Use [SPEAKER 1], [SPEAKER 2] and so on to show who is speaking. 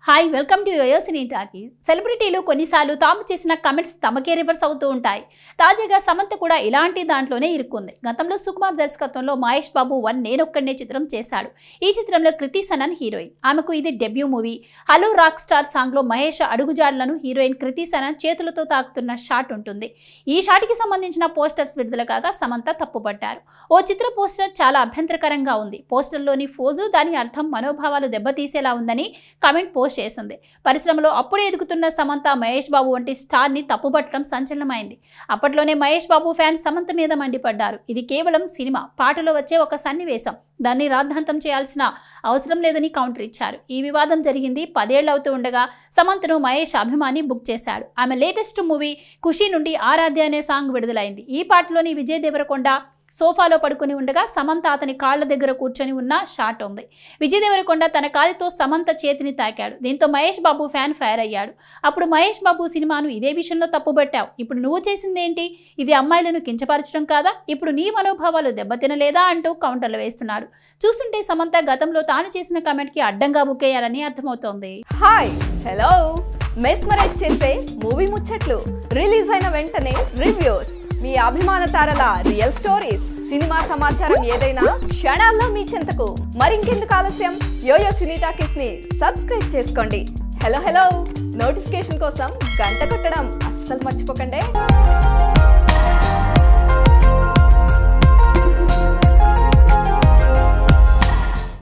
[SPEAKER 1] hi welcome to YoYo Cine Talkie సెలబ్రిటీలు కొన్నిసార్లు తాము చేసిన కమెంట్స్ తమకే రివర్స్ అవుతూ ఉంటాయి తాజాగా సమంత కూడా ఇలాంటి దాంట్లోనే ఇరుక్కుంది గతంలో సుకుమార్ దర్శకత్వంలో మహేష్ బాబు వన్ నేనొక్కడనే చిత్రం చేశాడు ఈ చిత్రంలో కృతి సనన్ హీరోయిన్ ఆమెకు ఇది debut movie hello rock star సాంగ్లో మహేష్ అడుగుజాడలను హీరోయిన్ కృతి సనన్ చేతులతో తాకుతున్న షాట్ ఉంటుంది ఈ షాట్కి సంబంధించిన పోస్టర్స్ విడుదల కాగా సమంత తప్పుపట్టారు ఓ చిత్ర పోస్టర్ చాలా అభ్యంతరకరంగా ఉంది పోస్టర్లోని ఫోజు దాని అర్థం మనోభావాలు దెబ్బతీసేలా ఉందని కామెంట్ పోస్ట్ చేసింది పరిశ్రమలో అప్పుడే ఎదుగుతున్న సమంత మహేష్ బాబు వంటి స్టార్ని తప్పుపట్టడం సంచలనమైంది అప్పట్లోనే మహేష్ బాబు ఫ్యాన్స్ సమంత మీద మండిపడ్డారు ఇది కేవలం సినిమా పాటలో వచ్చే ఒక సన్నివేశం దాన్ని రాద్ధాంతం చేయాల్సిన అవసరం లేదని కౌంటర్ ఇచ్చారు ఈ వివాదం జరిగింది పదేళ్లవుతూ ఉండగా సమంతను మహేష్ అభిమాని బుక్ చేశాడు ఆమె లేటెస్ట్ మూవీ ఖుషి నుండి ఆరాధ్య అనే సాంగ్ విడుదలైంది ఈ పాటలోని విజయ్ దేవరకొండ సోఫాలో పడుకుని ఉండగా సమంత అతని కాళ్ళ దగ్గర కూర్చొని ఉన్న షాట్ ఉంది విజయ్ దేవరకొండ తన కాలితో సమంత చేతిని తాకాడు దీంతో మహేష్ బాబు ఫ్యాన్ ఫైర్ అయ్యాడు అప్పుడు మహేష్ బాబు సినిమాను ఇదే విషయంలో తప్పుబట్టావు ఇప్పుడు నువ్వు చేసిందేంటి ఇది అమ్మాయిలను కించపరచడం కాదా ఇప్పుడు నీ మనోభావాలు దెబ్బతినలేదా అంటూ కౌంటర్లు వేస్తున్నాడు చూస్తుంటే సమంత గతంలో తాను చేసిన కామెంట్కి అడ్డంగా బుక్ అయ్యారని అర్థమవుతోంది
[SPEAKER 2] హాయ్ హలో మెస్మరైజ్ చేసే మూవీ ముచ్చట్లు రిలీజ్ అయిన వెంటనే రివ్యూస్ మీ అభిమాన తారల రియల్ స్టోరీస్ సినిమా సమాచారం ఏదైనా క్షణాల్లో మీ చెంతకు మరింకెందుకు ఆలస్యం యోయో సినీ టాకీస్ ని సబ్స్క్రైబ్ చేసుకోండి హలో హలో నోటిఫికేషన్ కోసం గంట కొట్టడం అస్సలు మర్చిపోకండి